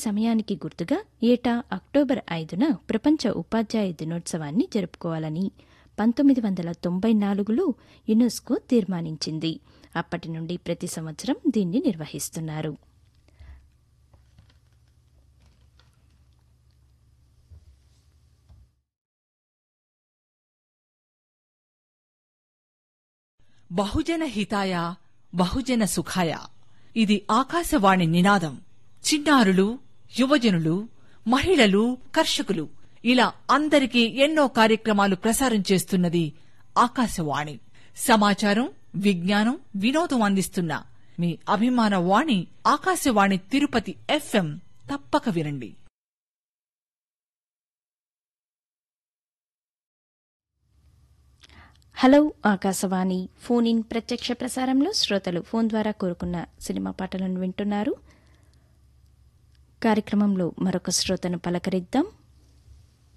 సమయానికి గుర్తుగా ఏటా అక్టోబర్ ఐదున ప్రపంచ ఉపాధ్యాయ దినోత్సవాన్ని జరుపుకోవాలని పంతొమ్మిది వందల తొంభై నాలుగులో యునెస్కో తీర్మానించింది అప్పటి నుండి ప్రతి సంవత్సరం దీన్ని నిర్వహిస్తున్నారు బహుజన హితాయ బహుజన సుఖాయ ఇది ఆకాశవాణి నినాదం చిన్నారులు యువజనులు మహిళలు కర్షకులు ఇలా అందరికీ ఎన్నో కార్యక్రమాలు ప్రసారం చేస్తున్నది ఆకాశవాణి సమాచారం విజ్ఞానం వినోదం అందిస్తున్న మీ అభిమాన వాణి ఆకాశవాణి తిరుపతి ఎఫ్ఎం తప్పక వినండి హలో ఆకాశవాణి ఫోన్ ఇన్ ప్రత్యక్ష ప్రసారంలో శ్రోతలు ఫోన్ ద్వారా కోరుకున్న సినిమా పాటలను వింటున్నారు కార్యక్రమంలో మరొక శ్రోతను పలకరిద్దాం